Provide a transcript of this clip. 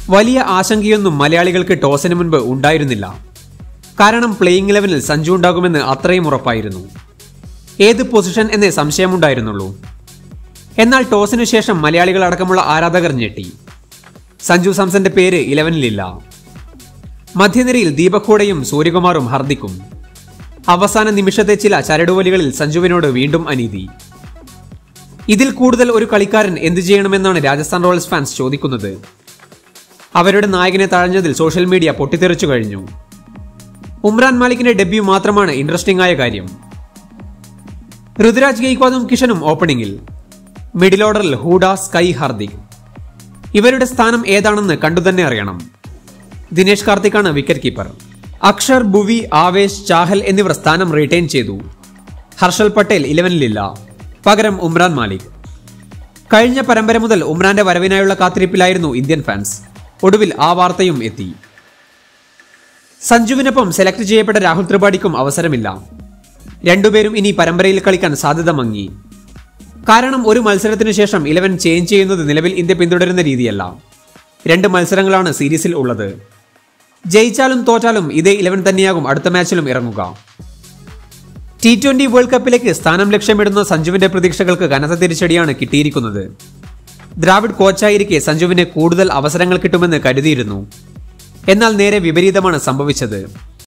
വലിയ ആശങ്കയൊന്നും മലയാളികൾക്ക് ടോസിന് മുൻപ് ഉണ്ടായിരുന്നില്ല കാരണം പ്ലേയിങ് ഇലവനിൽ സഞ്ജു ഉണ്ടാകുമെന്ന് അത്രയും ഉറപ്പായിരുന്നു ഏത് പൊസിഷൻ എന്നേ സംശയമുണ്ടായിരുന്നുള്ളൂ എന്നാൽ ടോസിനു ശേഷം മലയാളികൾ അടക്കമുള്ള ആരാധകർ ഞെട്ടി സഞ്ജു സാംസന്റെ പേര് ഇലവനിലില്ല മധ്യനിരയിൽ ദീപക്കോടയും സൂര്യകുമാറും ഹർദിക്കും അവസാന നിമിഷത്തെ ചില ചരടുവലികളിൽ സഞ്ജുവിനോട് വീണ്ടും അനീതി ഇതിൽ കൂടുതൽ ഒരു കളിക്കാരൻ എന്തു ചെയ്യണമെന്നാണ് രാജസ്ഥാൻ റോയൽസ് ഫാൻസ് ചോദിക്കുന്നത് അവരുടെ നായകനെ തഴഞ്ഞതിൽ സോഷ്യൽ മീഡിയ പൊട്ടിത്തെറിച്ചു കഴിഞ്ഞു ഉമ്രാൻ മാലിക്കിന്റെ ഡെബ്യൂ മാത്രമാണ് ഇൻട്രസ്റ്റിംഗ് ആയ കാര്യം ഋതുരാജ് ഗെയ്ക്വാദും കിഷനും ഓപ്പണിംഗിൽ മിഡിൽ ഓർഡറിൽ ഹൂഡ സ്കൈ ഹാർദിക് ഇവരുടെ സ്ഥാനം ഏതാണെന്ന് കണ്ടുതന്നെ അറിയണം ദിനേശ് കാർത്തിക്കാണ് വിക്കറ്റ് കീപ്പർ അക്ഷർ ഭുവി ആവേശ് ചാഹൽ എന്നിവർ സ്ഥാനം റീറ്റെയിൻ ചെയ്തു ഹർഷൽ പട്ടേൽ ഇലവനിലില്ല പകരം ഉമ്രാൻ മാലിക് കഴിഞ്ഞ പരമ്പര മുതൽ ഉമ്രാന്റെ വരവിനായുള്ള കാത്തിരിപ്പിലായിരുന്നു ഇന്ത്യൻ ഫാൻസ് ഒടുവിൽ ആ വാർത്തയും എത്തി സഞ്ജുവിനൊപ്പം സെലക്ട് ചെയ്യപ്പെട്ട രാഹുൽ ത്രിപാഠിക്കും അവസരമില്ല രണ്ടുപേരും ഇനി പരമ്പരയിൽ കളിക്കാൻ സാധ്യത മങ്ങി കാരണം ഒരു മത്സരത്തിനു ശേഷം ഇലവൻ ചേഞ്ച് ചെയ്യുന്നത് നിലവിൽ ഇന്ത്യ പിന്തുടരുന്ന രീതിയല്ല രണ്ട് മത്സരങ്ങളാണ് സീരീസിൽ ഉള്ളത് ജയിച്ചാലും തോറ്റാലും ഇതേ ഇലവൻ തന്നെയാകും അടുത്ത മാച്ചിലും ഇറങ്ങുക ടി ട്വന്റി വേൾഡ് കപ്പിലേക്ക് സ്ഥാനം ലക്ഷ്യമിടുന്ന സഞ്ജുവിന്റെ പ്രതീക്ഷകൾക്ക് കനത്ത തിരിച്ചടിയാണ് കിട്ടിയിരിക്കുന്നത് ദ്രാവിഡ് കോച്ചായിരിക്കെ സഞ്ജുവിന് കൂടുതൽ അവസരങ്ങൾ കിട്ടുമെന്ന് കരുതിയിരുന്നു എന്നാൽ നേരെ വിപരീതമാണ് സംഭവിച്ചത്